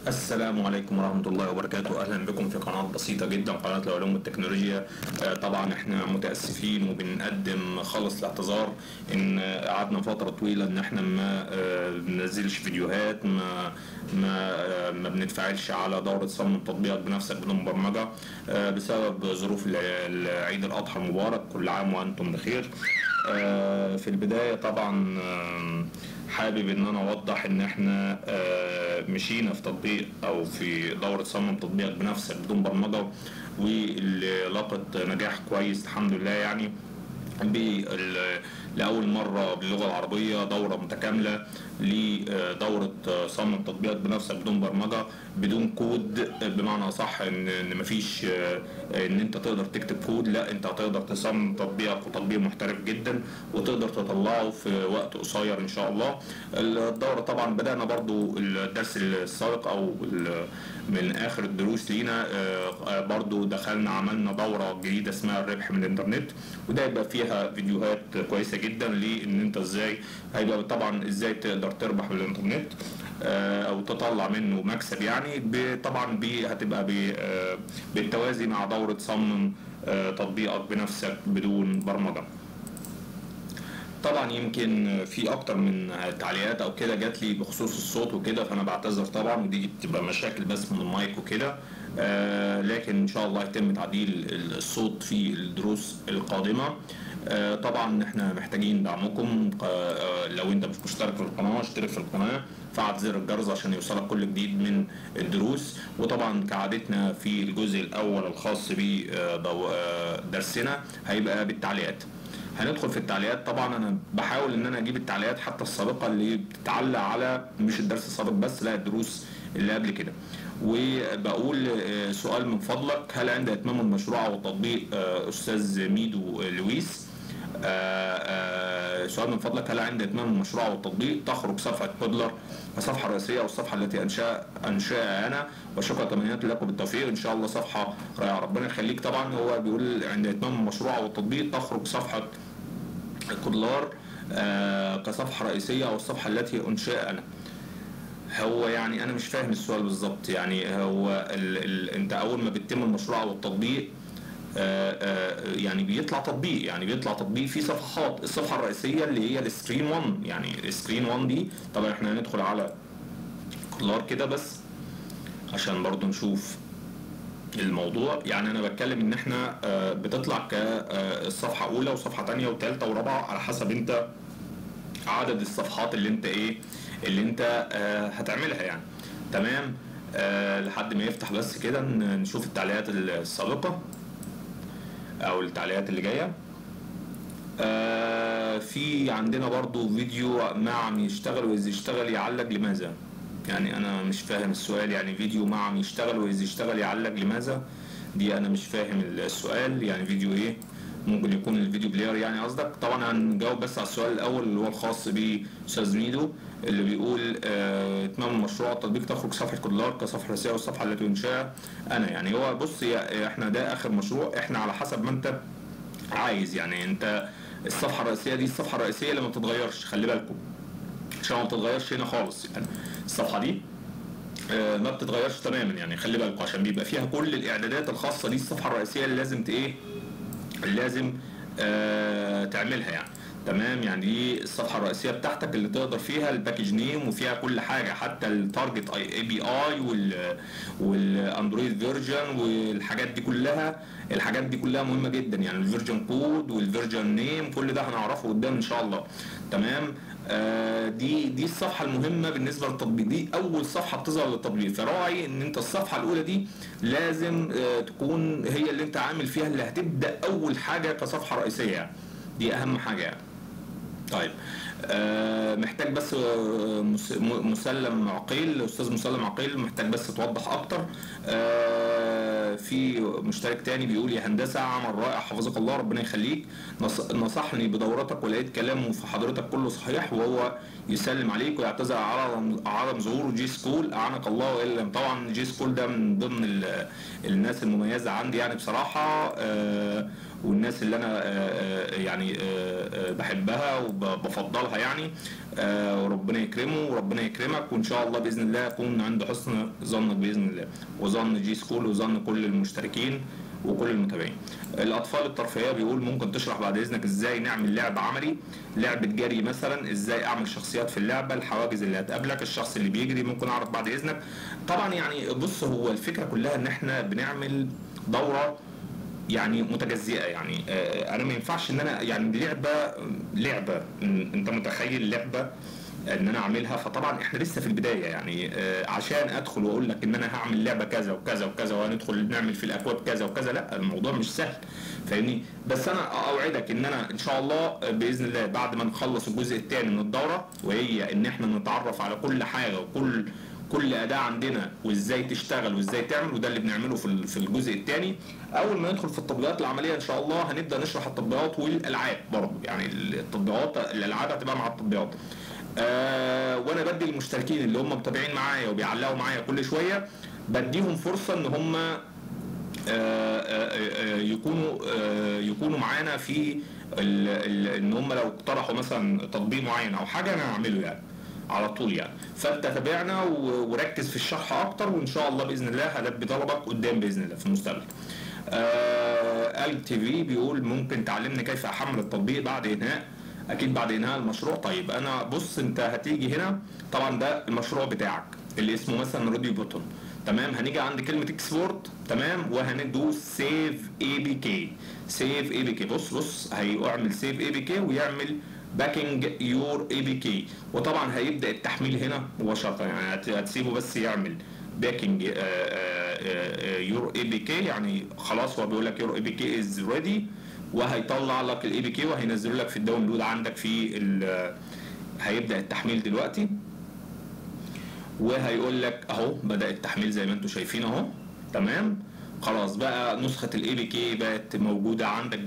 السلام عليكم ورحمة الله وبركاته أهلا بكم في قناة بسيطة جدا قناة العلوم والتكنولوجيا آه، طبعا احنا متأسفين وبنقدم خالص الاعتذار ان قعدنا فترة طويلة ان احنا ما آه، بننزلش فيديوهات ما ما آه، ما بنتفاعلش على دورة صمم تطبيقك بنفسك بدون برمجة آه، بسبب ظروف الع- العيد الأضحى المبارك كل عام وأنتم بخير آه، في البداية طبعا آم، حابب ان انا اوضح ان احنا آه، مشينا في تطبيق او في دورة صمم تطبيقك بنفسك بدون برمجة واللي لقت نجاح كويس الحمد لله يعني بال- لأول مرة باللغة العربية دورة متكاملة لدورة صمم تطبيقات بنفسك بدون برمجة بدون كود بمعنى صح ان ان مفيش آه، ان انت تقدر تكتب كود لا انت هتقدر تصمم تطبيقك وتطبيق محترف جدا وتقدر تطلعه في وقت قصير ان شاء الله الدورة طبعا بدأنا برضو الدرس السابق او ال- من اخر الدروس لينا آه، آه، برضو دخلنا عملنا دورة جديدة اسمها الربح من الانترنت وده يبقى فيها فيديوهات كويسة جدا لان انت ازاي هيبقى طبعا ازاي تقدر تربح بالانترنت آه، او تطلع منه مكسب يعني ب- طبعا ب- هتبقى ب- آه، بالتوازي مع دورة صمم آه، تطبيقك بنفسك بدون برمجة طبعا يمكن في اكتر من تعليقات او كده جات لي بخصوص الصوت وكده فانا بعتذر طبعا ودي بتبقى مشاكل بس من المايك وكده آه لكن ان شاء الله يتم تعديل الصوت في الدروس القادمه آه طبعا احنا محتاجين دعمكم آه لو انت مش مشترك في القناه اشترك في القناه فعل زر الجرس عشان يوصلك كل جديد من الدروس وطبعا كعادتنا في الجزء الاول الخاص بدرسنا هيبقى بالتعليقات هندخل في التعليقات طبعا انا بحاول ان انا اجيب التعليقات حتى السابقه اللي بتتعلق على مش الدرس السابق بس لا الدروس اللي قبل كده وبقول آه، سؤال من فضلك هل عند اتمام المشروع او التطبيق آه، استاذ ميدو لويس آه، آه، سؤال من فضلك هل عند اتمام المشروع او التطبيق تخرج صفحه كودلر الصفحه الرئيسيه او الصفحه التي انشا انشاها انا وشكرا تمنياتي لكم بالتوفيق ان شاء الله صفحه رائعه ربنا يخليك طبعا هو بيقول عند اتمام المشروع او التطبيق تخرج صفحه كودلار آه، كصفحه رئيسيه او الصفحه التي انشاها انا هو يعني انا مش فاهم السؤال بالظبط يعني هو ال ال انت اول ما بتتم المشروع او التطبيق آه، آه، يعني بيطلع تطبيق يعني بيطلع تطبيق فيه صفحات الصفحه الرئيسيه اللي هي السكرين 1 يعني السكرين 1 دي طبعا احنا هندخل على كولار كده بس عشان برضو نشوف الموضوع يعني انا بتكلم ان احنا آه، بتطلع كصفحه اولى وصفحه تانية وثالثه ورابعه على حسب انت عدد الصفحات اللي انت ايه اللي انت آه هتعملها يعني تمام آه لحد ما يفتح بس كده ن- نشوف التعليقات السابقة او التعليقات اللي جاية آه في عندنا برضو فيديو ما عم يشتغل واذا يشتغل يعلق لماذا يعني انا مش فاهم السؤال يعني فيديو ما عم يشتغل واذا يشتغل يعلق لماذا دي انا مش فاهم السؤال يعني فيديو ايه ممكن يكون الفيديو بلاير يعني قصدك طبعا هنجاوب بس على السؤال الاول اللي هو الخاص باستاذ ميدو اللي بيقول آه، اتمام المشروع التطبيق تخرج صفحه كودلار كصفحه رئيسيه والصفحه التي انشاها انا يعني هو بص يا- احنا ده اخر مشروع احنا على حسب ما انت عايز يعني انت الصفحه الرئيسيه دي الصفحه الرئيسيه اللي ما بتتغيرش خلي بالكم عشان ما بتتغيرش هنا خالص يعني الصفحه دي آه، ما بتتغيرش تماما يعني خلي بالكم عشان بيبقى فيها كل الاعدادات الخاصه دي الصفحه الرئيسيه اللي لازم ت- ايه لازم آه تعملها يعني تمام يعني دي الصفحه الرئيسيه بتاعتك اللي تقدر فيها الباكج نيم وفيها كل حاجه حتى التارجت اي بي اي وال والاندرويد فيرجن والحاجات دي كلها الحاجات دي كلها مهمه جدا يعني الفيرجن كود والفيرجن نيم كل ده هنعرفه قدام ان شاء الله تمام آه دي دي الصفحه المهمه بالنسبه للتطبيق دي اول صفحه بتظهر للتطبيق فراعي ان انت الصفحه الاولى دي لازم آه تكون هي اللي انت عامل فيها اللي هتبدا اول حاجه كصفحه رئيسيه يعني دي اهم حاجه يعني طيب آه محتاج بس آه، مس- م- مسلم عقيل استاذ مسلم عقيل محتاج بس توضح اكتر آه في مشترك تاني بيقول يا هندسه عمل رائع حفظك الله ربنا يخليك نص- نصحني بدورتك ولقيت كلامه في حضرتك كله صحيح وهو يسلم عليك ويعتذر على عدم- عدم ظهوره جي سكول اعانك الله والا طبعا جي سكول ده من ضمن ال- الناس المميزه عندي يعني بصراحه آه والناس اللي انا آه، آه، يعني آه، آه، بحبها وبفضلها يعني آه، وربنا يكرمه وربنا يكرمك وان شاء الله باذن الله اكون عند حسن ظنك باذن الله وظن جي سكول وظن كل المشتركين وكل المتابعين الاطفال الترفيهيه بيقول ممكن تشرح بعد اذنك ازاي نعمل لعب عملي لعبه جري مثلا ازاي اعمل شخصيات في اللعبه الحواجز اللي هتقابلك الشخص اللي بيجري ممكن اعرف بعد اذنك طبعا يعني بص هو الفكره كلها ان احنا بنعمل دوره يعني متجزئه يعني آه، انا ما ينفعش ان انا يعني لعبه لعبه م- انت متخيل لعبه ان انا اعملها فطبعا احنا لسه في البدايه يعني آه، عشان ادخل واقول لك ان انا هعمل لعبه كذا وكذا وكذا وهندخل نعمل في الاكواد كذا وكذا لا الموضوع مش سهل فاهمني بس انا اوعدك ان انا ان شاء الله باذن الله بعد ما نخلص الجزء الثاني من الدوره وهي ان احنا نتعرف على كل حاجه وكل كل اداه عندنا وازاي تشتغل وازاي تعمل وده اللي بنعمله في ال- في الجزء الثاني اول ما ندخل في التطبيقات العمليه ان شاء الله هنبدا نشرح التطبيقات والالعاب برضه يعني التطبيقات الالعاب هتبقى مع التطبيقات آه وانا بدي المشتركين اللي هم متابعين معايا وبيعلقوا معايا كل شويه بديهم فرصه ان هم آه، آه، آه، يكونوا آه، يكونوا معانا في ال- ال- ان هم لو اقترحوا مثلا تطبيق معين او حاجه انا هعمله يعني على طول يعني فانت تابعنا و- وركز في الشرح اكتر وان شاء الله باذن الله هلبي طلبك قدام باذن الله في المستقبل. آه ال تي في بيقول ممكن تعلمني كيف احمل التطبيق بعد انهاء اكيد بعد انهاء المشروع طيب انا بص انت هتيجي هنا طبعا ده المشروع بتاعك اللي اسمه مثلا راديو بوتون تمام هنيجي عند كلمه اكسبورت تمام وهندوس سيف اي بي كي سيف اي بي كي بص بص هيعمل سيف اي بي كي ويعمل باكينج يور اي بي كي وطبعا هيبدا التحميل هنا مباشره يعني هت- هتسيبه بس يعمل باكينج يور اي بي كي يعني خلاص هو بيقول لك يور اي بي كي از ريدي وهيطلع لك الاي بي كي وهينزله لك في الداونلود عندك في ال- هيبدا التحميل دلوقتي وهيقول لك اهو بدا التحميل زي ما انتم شايفين اهو تمام خلاص بقى نسخه الاي بي كي بقت موجوده عندك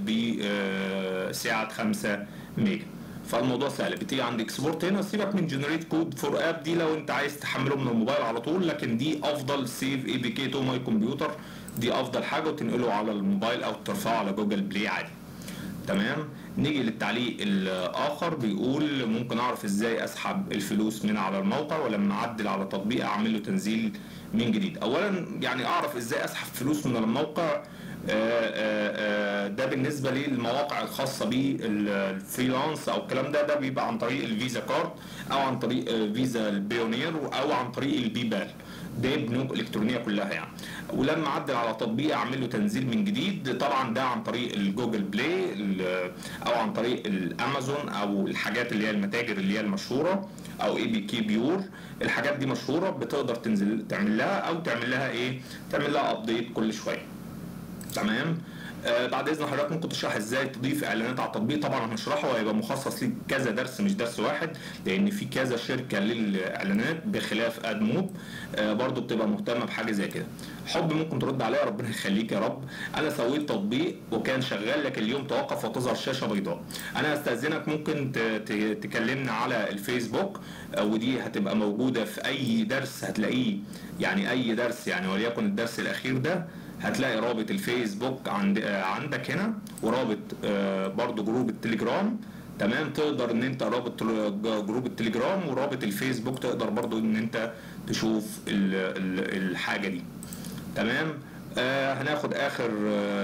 بسعه 5 ميجا فالموضوع سهل بتيجي عند اكسبورت هنا سيبك من جنريت كود فور اب دي لو انت عايز تحمله من الموبايل على طول لكن دي افضل سيف اي بي كي تو ماي كمبيوتر دي افضل حاجه وتنقله على الموبايل او ترفعه على جوجل بلاي عادي تمام نيجي للتعليق الاخر بيقول ممكن اعرف ازاي اسحب الفلوس من على الموقع ولما اعدل على تطبيق اعمل له تنزيل من جديد اولا يعني اعرف ازاي اسحب فلوس من الموقع آه، آه، آه، ده بالنسبه للمواقع الخاصه بالفريلانس او الكلام ده ده بيبقى عن طريق الفيزا كارد او عن طريق آه، فيزا البيونير او عن طريق البيبال دي بنوك الكترونيه كلها يعني ولما اعدل على تطبيق اعمل له تنزيل من جديد طبعا ده عن طريق الجوجل بلاي ال- او عن طريق الامازون او الحاجات اللي هي المتاجر اللي هي المشهوره او اي بي كي بيور الحاجات دي مشهوره بتقدر تنزل تعمل لها او تعمل لها ايه تعمل لها ابديت كل شويه تمام آه بعد اذن حضرتك ممكن تشرح ازاي تضيف اعلانات على التطبيق طبعا هنشرحه وهيبقى مخصص ليك كذا درس مش درس واحد لان في كذا شركه للاعلانات بخلاف ادموب آه برضو بتبقى مهتمه بحاجه زي كده حب ممكن ترد عليا ربنا يخليك يا رب انا سويت تطبيق وكان شغال لكن اليوم توقف وتظهر شاشه بيضاء انا استاذنك ممكن ت- ت- تكلمنا على الفيسبوك آه، ودي هتبقى موجوده في اي درس هتلاقيه يعني اي درس يعني وليكن الدرس الاخير ده هتلاقي رابط الفيسبوك عند آه، عندك هنا ورابط آه، برضو جروب التليجرام تمام تقدر ان انت رابط تل- جروب التليجرام ورابط الفيسبوك تقدر برضو ان انت تشوف ال- ال- الحاجه دي تمام آه هناخد اخر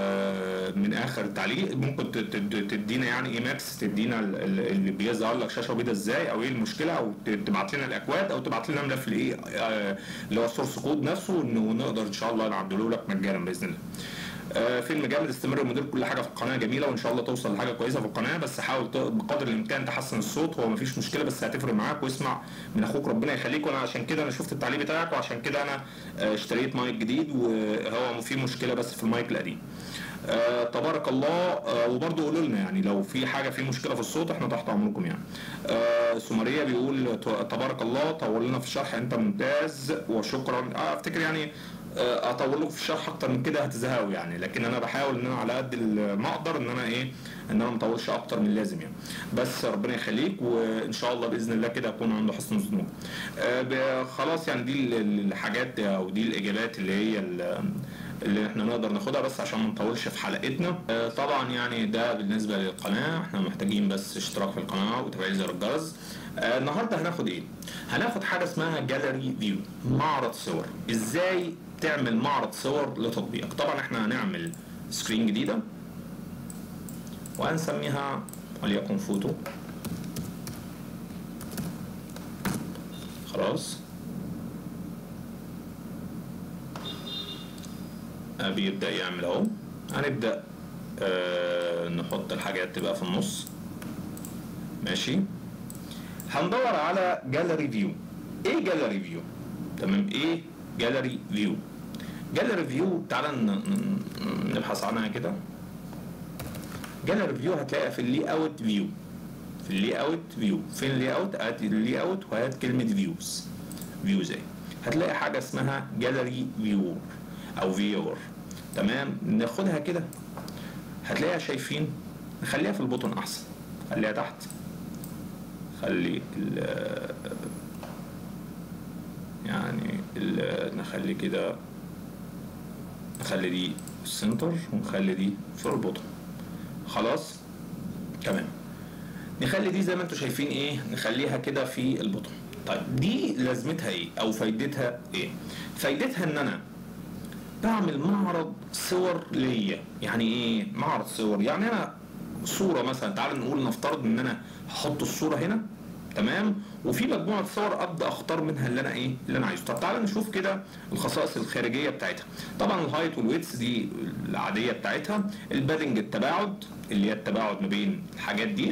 آه من اخر تعليق ممكن ت- ت- تدينا يعني اي ماكس تدينا ال- ال- اللي بيظهر لك شاشه بيضاء ازاي او ايه المشكله او ت- تبعت لنا الاكواد او تبعت لنا ملف الايه آه اللي هو السورس كود نفسه انه نقدر ان شاء الله نعدله لك مجانا باذن الله آه، فيلم جامد استمر مدير كل حاجه في القناه جميله وان شاء الله توصل لحاجه كويسه في القناه بس حاول ت- بقدر الامكان تحسن الصوت هو مفيش مشكله بس هتفرق معاك واسمع من اخوك ربنا يخليك وانا عشان كده انا شفت التعليق بتاعك وعشان كده انا آه، اشتريت مايك جديد وهو في مشكله بس في المايك القديم آه تبارك الله آه وبرضه قولوا لنا يعني لو في حاجه في مشكله في الصوت احنا تحت امركم يعني آه سمريه بيقول ت- تبارك الله طول لنا في الشرح انت ممتاز وشكرا آه افتكر يعني آه، اطول لكم في الشرح اكتر من كده هتزهقوا يعني لكن انا بحاول ان انا على قد ما اقدر ان انا ايه ان انا ما اطولش اكتر من اللازم يعني بس ربنا يخليك وان شاء الله باذن الله كده اكون عنده حسن الظنون آه، ب- خلاص يعني دي ال- ال- الحاجات او دي الاجابات اللي هي ال- اللي احنا نقدر ناخدها بس عشان ما نطولش في حلقتنا آه، طبعا يعني ده بالنسبه للقناه احنا محتاجين بس اشتراك في القناه وتفعيل زر الجرس آه، النهارده هناخد ايه هناخد حاجه اسمها جاليري فيو معرض صور ازاي تعمل معرض صور لتطبيقك طبعا احنا هنعمل سكرين جديده وهنسميها وليكن فوتو خلاص آه، بيبدأ يعمل اهو هنبدأ آه نحط الحاجات تبقى في النص ماشي هندور على جاليري فيو ايه جاليري فيو تمام ايه جاليري فيو جاليري فيو تعالى ن- ن- نبحث عنها كده جاليري فيو هتلاقيها في اللي اوت فيو في اللي اوت فيو فين اللي اوت هات اللي اوت وهات كلمه فيوز فيوز اهي هتلاقي حاجه اسمها جاليري فيور او فيور تمام ناخدها كده هتلاقيها شايفين نخليها في البوتون احسن خليها تحت خلي ال يعني ال نخلي كده نخلي دي السنتر ونخلي دي في البوتون خلاص تمام نخلي دي زي ما انتم شايفين ايه نخليها كده في البطن طيب دي لازمتها ايه او فايدتها ايه فايدتها ان انا بعمل معرض صور ليا يعني ايه معرض صور يعني انا صوره مثلا تعال نقول نفترض ان انا هحط الصوره هنا تمام وفي مجموعه صور ابدا اختار منها اللي انا ايه اللي انا عايزه طب تعال نشوف كده الخصائص الخارجيه بتاعتها طبعا الهايت والويتس دي العاديه بتاعتها البادنج التباعد اللي هي التباعد ما بين الحاجات دي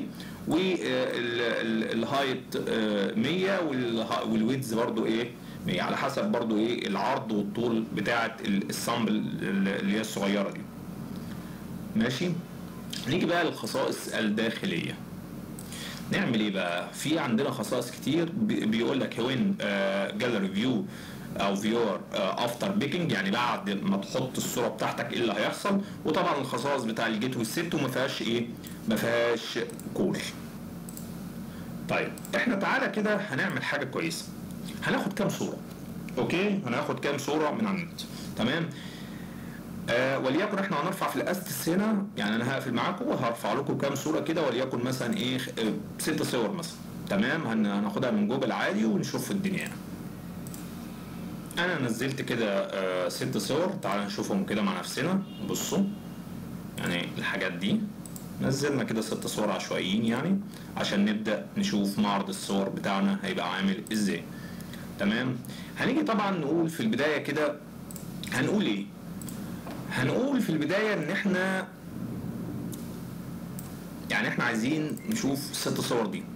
والهايت 100 والويتز برضو ايه 100 على حسب برضو ايه العرض والطول بتاعه السامبل اللي هي الصغيره دي ماشي نيجي بقى للخصائص الداخليه نعمل ايه بقى في عندنا خصائص كتير بي- بيقول لك وين جاليري فيو او فيور افتر بيكنج يعني بعد ما تحط الصوره بتاعتك ايه اللي هيحصل وطبعا الخصائص بتاع الجيت والست وما فيهاش ايه ما فيهاش كول طيب احنا تعالى كده هنعمل حاجه كويسه هناخد كام صوره اوكي هناخد كام صوره من على النت تمام آه وليكن احنا هنرفع في الاستس هنا يعني انا هقفل معاكم وهرفع لكم كام صوره كده وليكن مثلا ايه خ- آه، ست صور مثلا تمام هن- هناخدها من جوجل عادي ونشوف الدنيا يعني. انا نزلت كده آه ست صور تعال نشوفهم كده مع نفسنا بصوا يعني الحاجات دي نزلنا كده ست صور عشوائيين يعني عشان نبدا نشوف معرض الصور بتاعنا هيبقى عامل ازاي تمام هنيجي طبعا نقول في البدايه كده هنقول ايه هنقول في البداية إن إحنا يعني إحنا عايزين نشوف ست صور دي.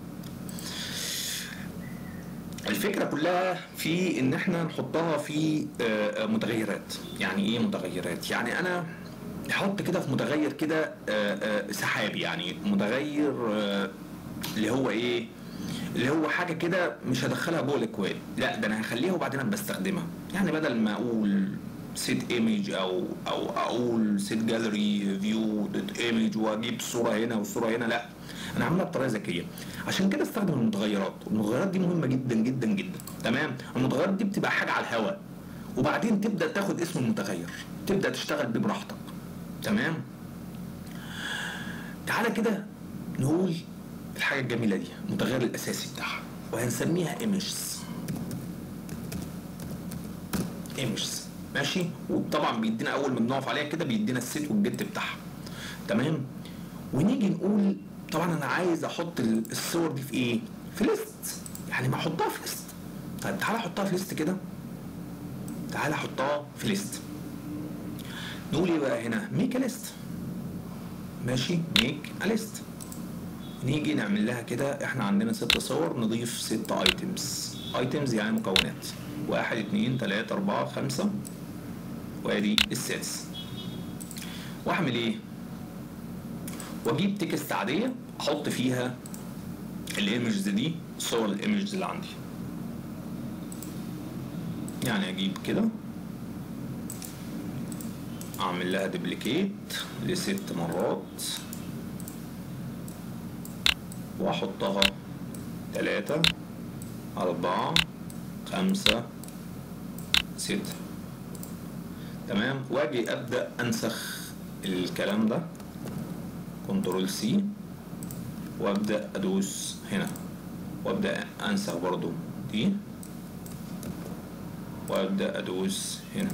الفكرة كلها في إن إحنا نحطها في آه، آه، متغيرات، يعني إيه متغيرات؟ يعني أنا أحط كده في متغير كده آه، آه، سحابي يعني متغير آه، اللي هو إيه؟ اللي هو حاجة كده مش هدخلها جوه الأكواد، لا ده أنا هخليها وبعدين أنا بستخدمها، يعني بدل ما أقول سيت ايمج او او اقول سيت جاليري فيو دوت ايمج واجيب صوره هنا وصوره هنا لا انا عاملها بطريقه ذكيه عشان كده استخدم المتغيرات والمتغيرات دي مهمه جدا جدا جدا تمام المتغيرات دي بتبقى حاجه على الهواء وبعدين تبدا تاخد اسم المتغير تبدا تشتغل بيه براحتك تمام تعالى كده نقول الحاجه الجميله دي المتغير الاساسي بتاعها وهنسميها ايمجز ايمجز ماشي وطبعا بيدينا اول ما بنقف عليها كده بيدينا السيت والجيت بتاعها تمام ونيجي نقول طبعا انا عايز احط ال- الصور دي في ايه في ليست يعني ما احطها في ليست طيب تعالى احطها في ليست كده تعالى احطها في ليست نقول ايه بقى هنا ميك ليست ماشي ميك ليست نيجي نعمل لها كده احنا عندنا ست صور نضيف ست ايتمز ايتمز يعني مكونات واحد اتنين تلاتة اربعة خمسة وادي السادس واعمل ايه واجيب تكست عادية احط فيها الايمجز دي صور الايمجز اللي عندي يعني اجيب كده اعمل لها ديبليكيت لست مرات واحطها تلاتة أربعة خمسة ستة تمام واجي ابدا انسخ الكلام ده كنترول سي وابدا ادوس هنا وابدا انسخ برضو دي وابدا ادوس هنا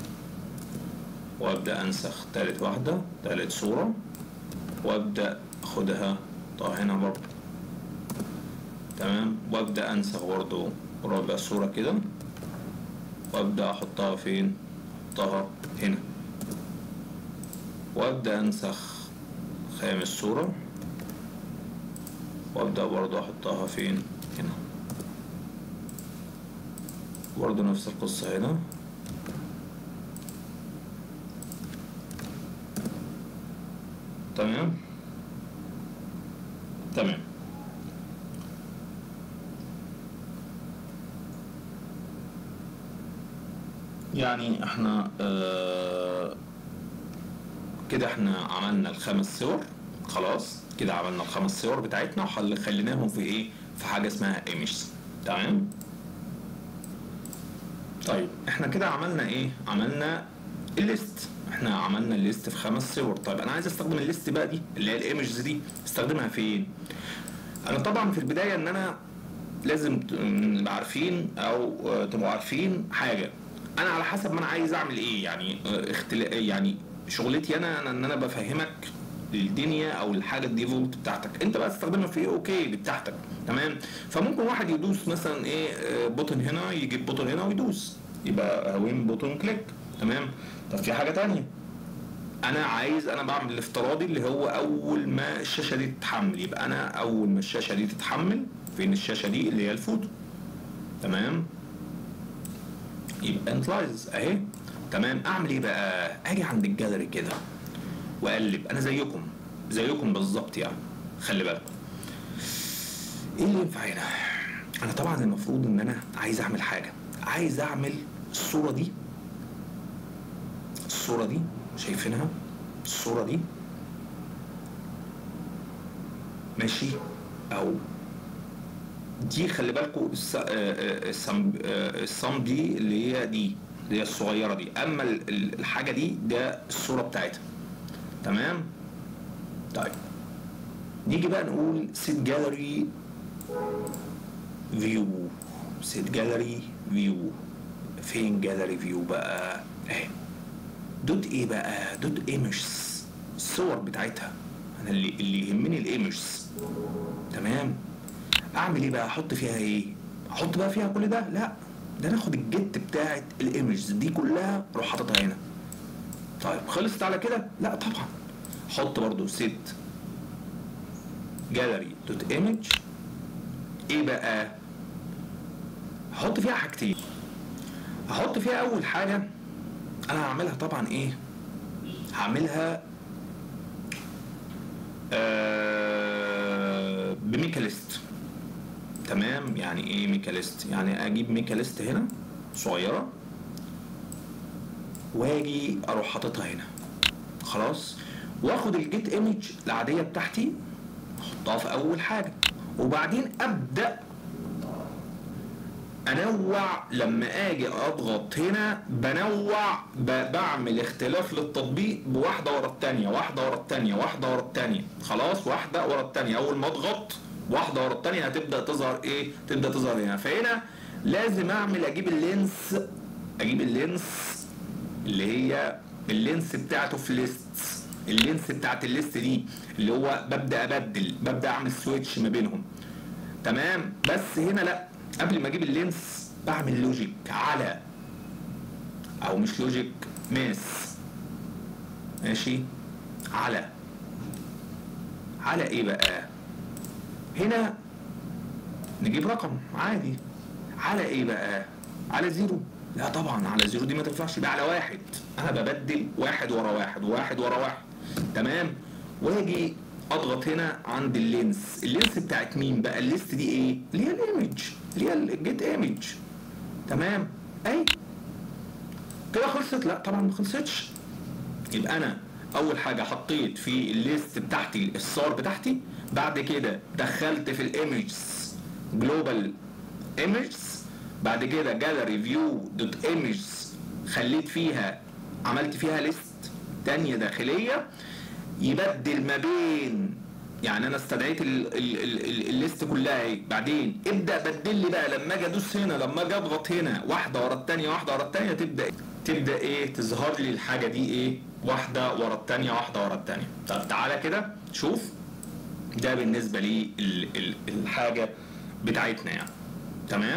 وابدا انسخ تالت واحده تالت صوره وابدا اخدها طه هنا برضو تمام وابدا انسخ برضو رابع صوره كده وابدا احطها فين احطها هنا وابدا انسخ خامس صوره وابدا برضو احطها فين هنا برضو نفس القصه هنا تمام تمام يعني احنا آه كده احنا عملنا الخمس صور خلاص كده عملنا الخمس صور بتاعتنا وخليناهم في ايه في حاجه اسمها ايمج تمام طيب احنا كده عملنا ايه عملنا الليست احنا عملنا الليست في خمس صور طيب انا عايز استخدم الليست بقى دي اللي هي الايمجز دي استخدمها فين انا طبعا في البدايه ان انا لازم نبقى عارفين او تبقوا عارفين حاجه انا على حسب ما انا عايز اعمل ايه يعني اختلا يعني شغلتي انا ان انا بفهمك الدنيا او الحاجه الديفولت بتاعتك انت بقى تستخدمها في ايه اوكي دي بتاعتك تمام فممكن واحد يدوس مثلا ايه بوتن هنا يجيب بوتن هنا ويدوس يبقى وين بوتن كليك تمام طب في حاجه تانية انا عايز انا بعمل الافتراضي اللي هو اول ما الشاشه دي تتحمل يبقى انا اول ما الشاشه دي تتحمل فين الشاشه دي اللي هي الفوتو تمام يبقى انتلايز اهي تمام اعمل ايه بقى اجي عند الجاليري كده واقلب انا زيكم زيكم بالظبط يعني خلي بالكم ايه اللي ينفع هنا انا طبعا المفروض ان انا عايز اعمل حاجه عايز اعمل الصوره دي الصوره دي شايفينها الصوره دي ماشي او دي خلي بالكم الصم الصم دي اللي هي دي اللي هي الصغيره دي اما الحاجه دي ده الصوره بتاعتها تمام طيب نيجي بقى نقول سيت جاليري فيو سيت جاليري فيو فين جاليري فيو بقى اهي دوت ايه بقى دوت ايمجز الصور بتاعتها انا اللي اللي يهمني الايمجز تمام اعمل ايه بقى احط فيها ايه احط بقى فيها كل ده لا ده انا اخد الجيت بتاعت الايمجز دي كلها اروح حاططها هنا طيب خلصت على كده لا طبعا حط برضو سيت جاليري دوت ايمج ايه بقى هحط فيها حاجتين هحط فيها اول حاجه انا هعملها طبعا ايه هعملها آه بميكاليست تمام يعني ايه ميكاليست يعني اجيب ميكاليست هنا صغيره واجي اروح حاططها هنا خلاص واخد الجيت ايمج العاديه بتاعتي احطها في اول حاجه وبعدين ابدا انوع لما اجي اضغط هنا بنوع بعمل اختلاف للتطبيق بواحده ورا الثانيه واحده ورا الثانيه واحده ورا الثانيه خلاص واحده ورا الثانيه اول ما اضغط واحده ورا الثانيه هتبدا تظهر ايه تبدا تظهر هنا فهنا لازم اعمل اجيب اللينس اجيب اللينس اللي هي اللينس بتاعته في ليست اللينس بتاعت الليست دي اللي هو ببدا ابدل ببدا اعمل سويتش ما بينهم تمام بس هنا لا قبل ما اجيب اللينس بعمل لوجيك على او مش لوجيك ماس ماشي على على ايه بقى هنا نجيب رقم عادي على ايه بقى على زيرو لا طبعا على زيرو دي ما تنفعش يبقى على واحد انا ببدل واحد ورا واحد واحد ورا واحد تمام واجي اضغط هنا عند اللينس اللينس بتاعت مين بقى الليست دي ايه اللي هي الايمج اللي هي الجيت ايمج تمام اي كده خلصت لا طبعا ما خلصتش يبقى انا اول حاجه حطيت في الليست بتاعتي الصور بتاعتي بعد كده دخلت في الايمجز جلوبال ايمجز بعد كده جاليري فيو دوت ايمجز خليت فيها عملت فيها ليست تانية داخلية يبدل ما بين يعني انا استدعيت ال- ال- ال- ال- الليست كلها اهي بعدين ابدا بدل لي بقى لما اجي ادوس هنا لما اجي اضغط هنا واحده ورا الثانيه واحده ورا الثانيه تبدا تبدا ايه تظهر لي الحاجه دي ايه واحده ورا الثانيه واحده ورا الثانيه طب تعالى كده شوف ده بالنسبه لي ال- ال- الحاجه بتاعتنا يعني تمام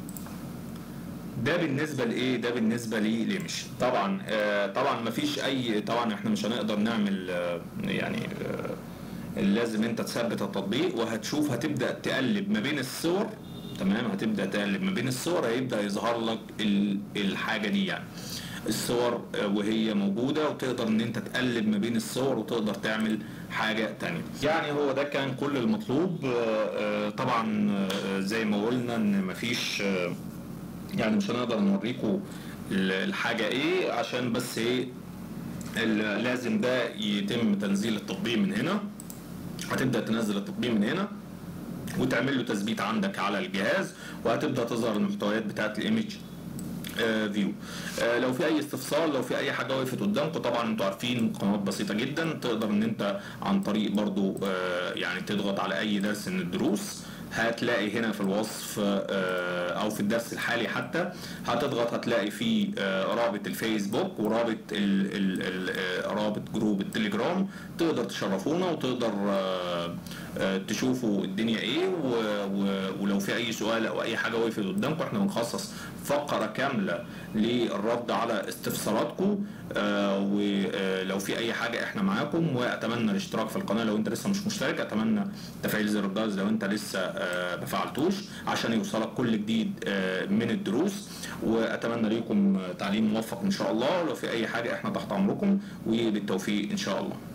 ده بالنسبه لايه ده بالنسبه لي لمش طبعا آه طبعا مفيش اي طبعا احنا مش هنقدر نعمل آه يعني آه لازم انت تثبت التطبيق وهتشوف هتبدا تقلب ما بين الصور تمام هتبدا تقلب ما بين الصور هيبدا يظهر لك ال- الحاجه دي يعني الصور آه، وهي موجوده وتقدر ان انت تقلب ما بين الصور وتقدر تعمل حاجه تانية يعني هو ده كان كل المطلوب آه، آه، طبعا آه، زي ما قلنا ان مفيش آه، يعني مش هنقدر نوريكم ال- الحاجه ايه عشان بس ايه ال- لازم ده يتم تنزيل التطبيق من هنا هتبدا تنزل التطبيق من هنا وتعمل له تثبيت عندك على الجهاز وهتبدا تظهر المحتويات بتاعت الايمج فيو لو في اي استفسار لو في اي حاجه وقفت قدامكم طبعا انتوا عارفين قنوات بسيطه جدا تقدر ان انت عن طريق برضو آه، يعني تضغط على اي درس من الدروس هتلاقي هنا في الوصف آه، او في الدرس الحالي حتى هتضغط هتلاقي فيه آه، رابط الفيسبوك ورابط ال ال ال آه، رابط جروب التليجرام تقدر تشرفونا وتقدر آه، آه، تشوفوا الدنيا ايه و- و- ولو في اي سؤال او اي حاجه وقفت قدامكم احنا بنخصص فقره كامله للرد على استفساراتكم آه، ولو في اي حاجه احنا معاكم واتمنى الاشتراك في القناه لو انت لسه مش مشترك اتمنى تفعيل زر الجرس لو انت لسه آه، ما فعلتوش عشان يوصلك كل جديد آه، من الدروس واتمنى ليكم تعليم موفق ان شاء الله ولو في اي حاجه احنا تحت امركم وبالتوفيق ان شاء الله